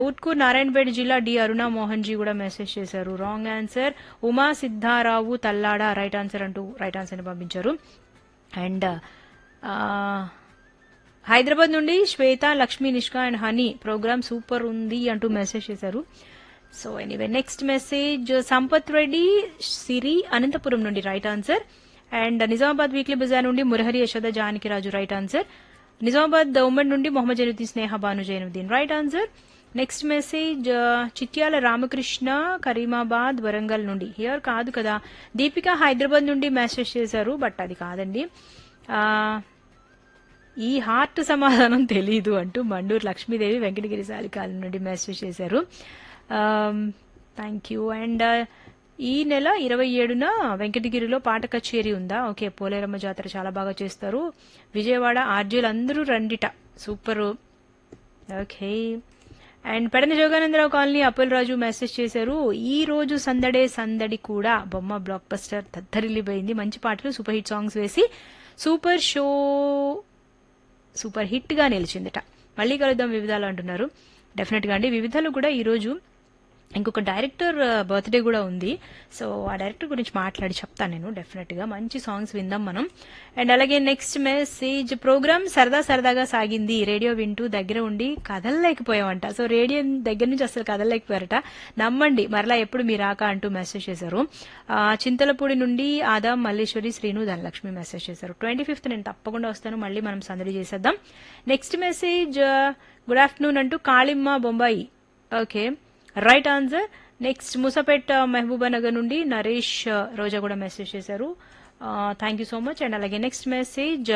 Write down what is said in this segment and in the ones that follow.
ఉట్కూర్ నారాయణపేట జిల్లా డి అరుణ మోహన్ జీ కూడా మెసేజ్ చేశారు wrong answer Uma Siddharao Tallada right answer అంటూ రైట్ ఆన్సర్ ని పంపించారు అండ్ హైదరాబాద్ నుండి Swetha Lakshmi Nishka and Honey programme super ఉంది అంటూ మెసేజ్ చేశారు so anyway next message Sampath Reddy Siri Anantapur నుండి right answer and Nizamabad weekly Bazar నుండి మురహరి యశోద జానకిరాజు రైట్ ఆన్సర్ నిజామాబాద్ ఉమ్మడి నుండి Mohammed Zainuddin Sneha Banu Zainuddin right answer next message Chityal Ramakrishna Karimabad Warangal నుండి హియర్ కాదు కదా దీపిక హైదరాబాద్ నుండి మెసేజ్ చేశారు బట్ అది కాదండి ఆ, ఈ హార్ట్ సమాధానం తెలీదు అంటూ మండూరు లక్ష్మీదేవి వెంకటగిరి సాలికాల నుండి మెసేజ్ చేశారు థ్యాంక్ యూ అండ్ ఈ నెల ఇరవై ఏడున వెంకటగిరిలో పాట కచేరీ ఉందా ఓకే పోలేరమ్మ జాతర చాలా బాగా చేస్తారు విజయవాడ ఆర్జీలు అందరూ రండిట super okay and Pedana Joganandarao colony Appal Raju message చేశారు ఈ రోజు సందడే సందడి కూడా బొమ్మ బ్లాక్ బస్టర్ దద్దరిల్లిపోయింది మంచి పాటలు సూపర్ హిట్ సాంగ్స్ వేసి సూపర్ షో సూపర్ హిట్ గా నిలిచిందట మళ్ళీ కలుద్దాం వివిధాలు అంటున్నారు డెఫినెట్ గా అండి వివిధాలు కూడా ఈ రోజు ఇంకొక డైరెక్టర్ బర్త్డే కూడా ఉంది సో ఆ డైరెక్టర్ గురించి మాట్లాడి చెప్తాను నేను డెఫినెట్ గా మంచి సాంగ్స్ విందాం మనం అండ్ అలాగే నెక్స్ట్ మెసేజ్ ప్రోగ్రామ్ సరదా సరదాగా సాగింది రేడియో వింటూ దగ్గర ఉండి కదలలేకపోయామంట సో రేడియో దగ్గర నుంచి అసలు కదలలేకపోయారట నమ్మండి మరలా ఎప్పుడు మీ రాక అంటూ మెసేజ్ చేశారు ఆ, చింతలపూడి నుండి ఆదాం మల్లేశ్వరి శ్రీను ధనలక్ష్మి మెసేజ్ చేశారు ట్వంటీ ఫిఫ్త్ నేను తప్పకుండా వస్తాను మళ్ళీ మనం సందడి చేసేద్దాం నెక్స్ట్ మెసేజ్ గుడ్ ఆఫ్టర్నూన్ అంటూ Kalimma Bombay okay right answer next Musapet Mahabubnagar నుండి నరేష్ ఆ, రోజా కూడా మెసేజ్ చేశారు thank you so much and అలాగే నెక్స్ట్ మెసేజ్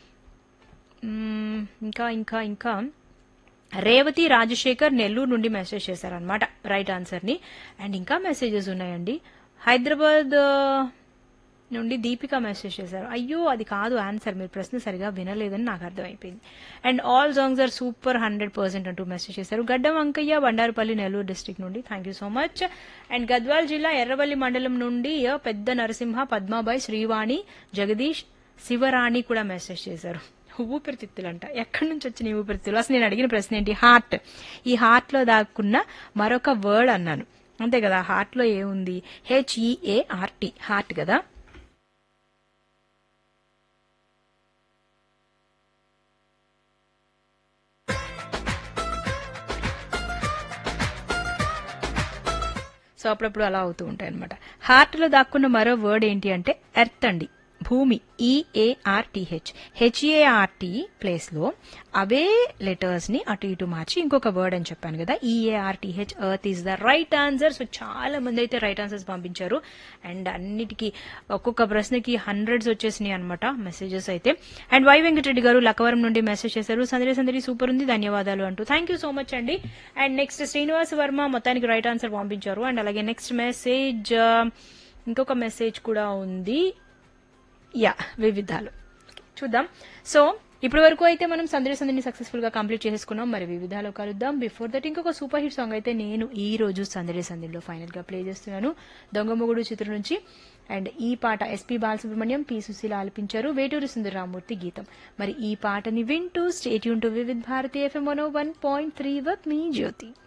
ఇంకా ఇంకా ఇంకా రేవతి రాజశేఖర్ నెల్లూరు నుండి మెసేజ్ చేశారనమాట రైట్ ఆన్సర్ ని అండ్ ఇంకా మెసేజెస్ ఉన్నాయండి హైదరాబాద్ ఆ, నుండి దీపిక మెసేజ్ చేశారు అయ్యో అది కాదు ఆన్సర్ మీరు ప్రశ్న సరిగా వినలేదని నాకు అర్థమైపోయింది and all songs are super hundred percent అంటూ మెసేజ్ చేశారు గడ్డం అంకయ్య బండారుపల్లి నెల్లూరు డిస్టిక్ నుండి thank you so much and Gadwal జిల్లా ఎర్రవల్లి మండలం నుండి ఆ, పెద్ద నరసింహ పద్మాబాయి శ్రీవాణి జగదీష్ శివరాణి కూడా మెసేజ్ చేశారు ఊపిరితిత్తులంట ఎక్కడి నుంచి వచ్చిన ఈ ఊపిరితిత్తులు అసలు నేను అడిగిన ప్రశ్న ఏంటి హార్ట్ ఈ హార్ట్ లో దాక్కున్న మరొక వర్డ్ అన్నాను అంతే కదా హార్ట్ లో ఏముంది హెచ్ఈఏఆర్టీ హార్ట్ కదా సో అప్పుడప్పుడు అలా అవుతూ ఉంటాయి అనమాట హార్ట్ లో దాక్కున్న మరో వర్డ్ ఏంటి అంటే ఎర్త్ అండి భూమి ఈఏఆర్టీహెచ్ హెచ్ఏఆర్టీ ప్లేస్ లో అవే లెటర్స్ ని అటు ఇటు మార్చి ఇంకొక వర్డ్ అని చెప్పాను కదా E A R T H earth is the right answer so చాలా మంది అయితే రైట్ ఆన్సర్స్ పంపించారు అండ్ అన్నిటికీ ఒక్కొక్క ప్రశ్నకి హండ్రెడ్స్ వచ్చేసినాయి అనమాట మెసేజెస్ అయితే అండ్ వై వెంకటరెడ్డి గారు లక్కవరం నుండి మెసేజ్ చేశారు సందడి సందడి సూపర్ ఉంది ధన్యవాదాలు అంటూ థ్యాంక్ యూ సో మచ్ అండి అండ్ నెక్స్ట్ శ్రీనివాస్ వర్మ మొత్తానికి రైట్ ఆన్సర్ పంపించారు అండ్ అలాగే నెక్స్ట్ మెసేజ్ ఇంకొక మెసేజ్ కూడా ఉంది యా వివిధాలు చూద్దాం సో ఇప్పటి వరకు అయితే మనం సందడి సందడిని సక్సెస్ఫుల్ గా కంప్లీట్ చేసుకున్నాం మరి వివిధాలు కలుద్దాం బిఫోర్ దట్ ఇంకొక సూపర్ హిట్ సాంగ్ అయితే నేను ఈ రోజు సందడి సందడిలో ఫైనల్ గా ప్లే చేస్తున్నాను దొంగ మొగుడు చిత్రం నుంచి అండ్ ఈ పాట ఎస్పీ బాలసుబ్రహ్మణ్యం పి సుశీల ఆలపించారు వేటూరి సుందరరామూర్తి గీతం మరి ఈ పాటని వింటూ స్టేట్ యూన్ to Vividh Bharati FM one point three with మీ జ్యోతి